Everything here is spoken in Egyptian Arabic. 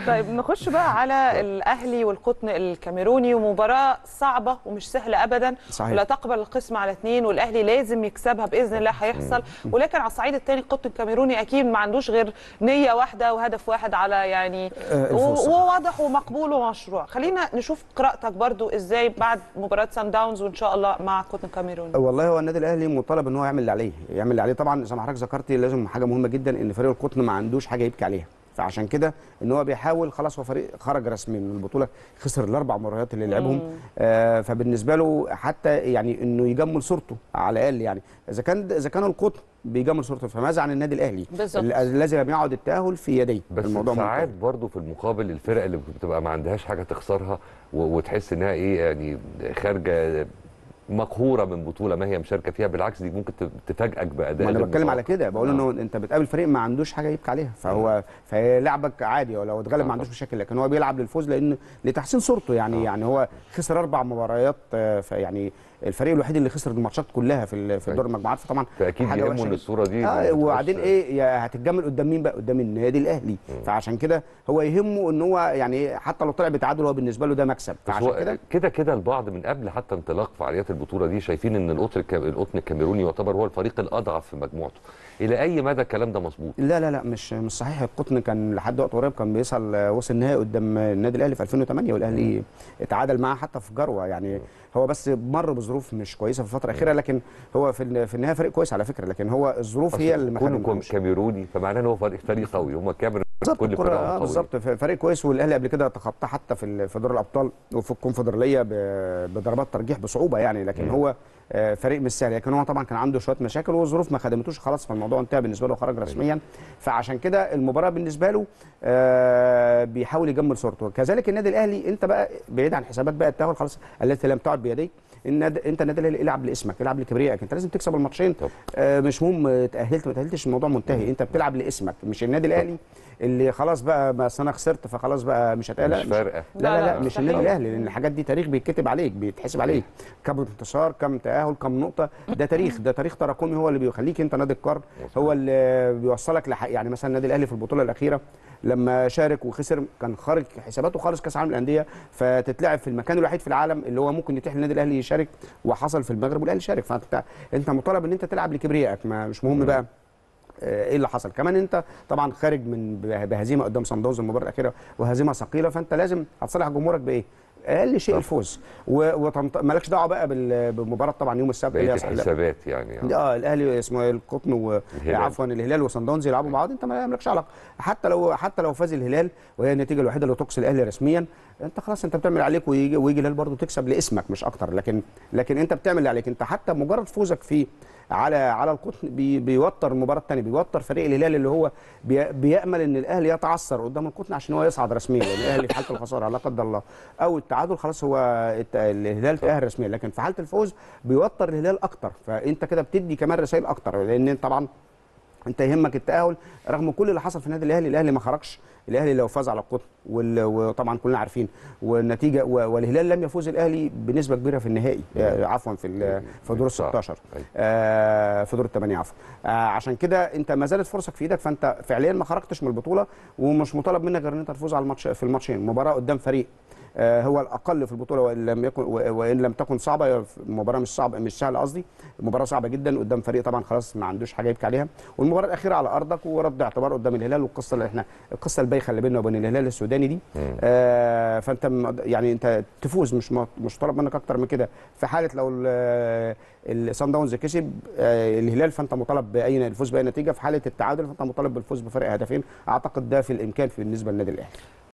طيب نخش بقى على الاهلي والقطن الكاميروني ومباراه صعبه ومش سهله ابدا صحيح. ولا تقبل القسم على اثنين والاهلي لازم يكسبها باذن الله هيحصل ولكن على الصعيد الثاني القطن الكاميروني اكيد ما عندوش غير نيه واحده وهدف واحد على يعني آه، الفوز. و- وواضح ومقبول ومشروع خلينا نشوف قراءتك برضو ازاي بعد مباراه سان داونز وان شاء الله مع القطن الكاميروني والله هو النادي الاهلي مطالب ان هو يعمل اللي عليه يعمل اللي عليه طبعا زي ما حضرتك ذكرتي لازم حاجه مهمه جدا ان فريق القطن ما عندوش حاجه يبكي عليها فعشان كده ان هو بيحاول خلاص هو فريق خرج رسمي من البطوله خسر الاربع مباريات اللي لعبهم آه فبالنسبه له حتى يعني انه يجمل صورته على الاقل يعني اذا كان اذا كان القطن بيجمل صورته فماذا عن النادي الاهلي بالظبط. ال- الذي لم يعد التاهل في يديه بس الموضوع ساعات منتهي. برضه في المقابل الفرق اللي بتبقى ما عندهاش حاجه تخسرها و- وتحس انها ايه يعني خارجه مقهوره من بطوله ما هي مشاركه فيها بالعكس دي ممكن ت- تفاجئك باداء ما انا غير بتكلم على متوقع. كده بقول انه انت بتقابل فريق ما عندوش حاجه يبكي عليها فهو فلعبك عادي ولو اتغلب ما عندوش مشاكل لكن هو بيلعب للفوز لان لتحسين صورته يعني يعني هو خسر اربع مباريات آه، فيعني الفريق الوحيد اللي خسر الماتشات كلها في ال- في دور المجموعات فطبعا فاكيد حاجة يهمه وحشة ان جدا. الصوره دي ما اه تبقاش- وبعدين ايه يا هتتجمل قدام مين بقى قدام النادي الاهلي فعشان كده هو يهمه ان هو يعني حتى لو طلع بتعادل هو بالنسبه له ده مكسب بس فعشان هو كده كده كده البعض من قبل حتى انطلاق فعاليات البطوله دي شايفين ان القطن الك- القطن الكاميروني يعتبر هو الفريق الاضعف في مجموعته الى اي مدى الكلام ده مظبوط لا لا لا مش مش صحيح القطن كان لحد وقت قريب كان بيوصل وصل نهائي قدام النادي الاهلي في 2008 والاهلي اتعادل معاه حتى في جروه يعني هو بس مر بظروف مش كويسه في الفتره الاخيره لكن هو في ال- في النهايه فريق كويس على فكره لكن هو الظروف هي اللي ما كونه خدمتهمش. كاميروني فمعناه ان هو فريق فريق قوي هم كاميرون بالظبط كل الكرة فرقهم آه قوية. بالظبط ف- فريق كويس والاهلي قبل كده تخطى حتى في ال- في دور الابطال وفي الكونفدراليه ب- بضربات ترجيح بصعوبه يعني لكن مم. هو آه، فريق مش سهل لكن هو طبعا كان عنده شويه مشاكل والظروف ما خدمتوش خلاص فالموضوع انتهى بالنسبه له خرج رسميا فعشان كده المباراه بالنسبه له آه، بيحاول يجمل صورته كذلك النادي الاهلي انت بقى بعيد عن حسابات بقى التاهل خلاص التي لم تعد بيديك النادي انت النادي الاهلي العب لاسمك العب لكبريائك انت لازم تكسب الماتشين طب. آه، مش مهم آه، تاهلت ما تاهلتش الموضوع منتهي انت بتلعب لاسمك مش النادي الاهلي اللي خلاص بقى ما أصل انا خسرت فخلاص بقى مش هتقلق مش فارقه لا لا, لا، لا, لا، مش مستحيل. النادي الاهلي لان الحاجات دي تاريخ بيتكتب عليك بيتحسب عليك كم انتصار كم تاهل كم نقطه ده تاريخ ده تاريخ تراكمي هو اللي بيخليك انت نادي القرن هو اللي بيوصلك لح... يعني مثلا النادي الاهلي في البطوله الاخيره لما شارك وخسر كان خارج حساباته خالص كاس عالم الانديه فتتلعب في المكان الوحيد في العالم اللي هو ممكن يتيح للنادي الاهلي يشارك وحصل في المغرب والاهلي شارك فانت انت مطالب ان انت تلعب لكبريائك ما مش مهم بقى آه، ايه اللي حصل كمان انت طبعا خارج من به- بهزيمه قدام صن داونز المباراه الاخيره وهزيمه ثقيله فانت لازم هتصالح جمهورك بايه اقل شيء الفوز ومالكش دعوه بقى بال- بالمباراه طبعا يوم السبت اللي بقيه هي صح- الحسابات يعني اه الاهلي اسمه إيه؟ القطن و... الهلال. عفوا الهلال وصن داونز يلعبوا بعض انت ما مالكش علاقه حتى لو حتى لو فاز الهلال وهي النتيجه الوحيده اللي تقصي الاهلي رسميا انت خلاص انت بتعمل عليك ويجي ويجي الهلال برضه تكسب لاسمك مش اكتر لكن لكن انت بتعمل اللي عليك انت حتى مجرد فوزك فيه على على القطن بي بيوتر المباراه الثانيه بيوتر فريق الهلال اللي هو بي بيامل ان الاهلي يتعثر قدام القطن عشان هو يصعد رسميا لان الاهلي في حاله الخساره لا قدر الله او التعادل خلاص هو الت- الهلال تاهل رسميا لكن في حاله الفوز بيوتر الهلال اكتر فانت كده بتدي كمان رسائل اكتر لان طبعا انت يهمك التاهل رغم كل اللي حصل في النادي الاهلي الاهلي ما خرجش الاهلي لو فاز على القطن وال- وطبعا كلنا عارفين والنتيجه و- والهلال لم يفوز الاهلي بنسبه كبيره في النهائي آه، عفوا في ال- في دور ال صح. 16 أيوة. آه، في دور الثمانيه عفوا آه، عشان كده انت ما زالت فرصك في ايدك فانت فعليا ما خرجتش من البطوله ومش مطالب منك غير ان انت تفوز على الماتش في الماتشين مباراه قدام فريق آه، هو الاقل في البطوله وان لم يكن و- وان لم تكن صعبه المباراه مش صعبه مش سهله قصدي المباراه صعبه جدا قدام فريق طبعا خلاص ما عندوش حاجه يبكي عليها والمباراه الاخيره على ارضك ورد اعتبار قدام الهلال والقصه اللي احنا القصه البايخه اللي بيننا وبين الهلال السوداني دي آه فانت م- يعني انت تفوز مش م- مش طالب منك اكتر من كده في حاله لو الصن داونز كسب آه الهلال فانت مطالب باي الفوز باي نتيجه في حاله التعادل فانت مطالب بالفوز بفرق هدفين اعتقد ده في الامكان في بالنسبه للنادي الاهلي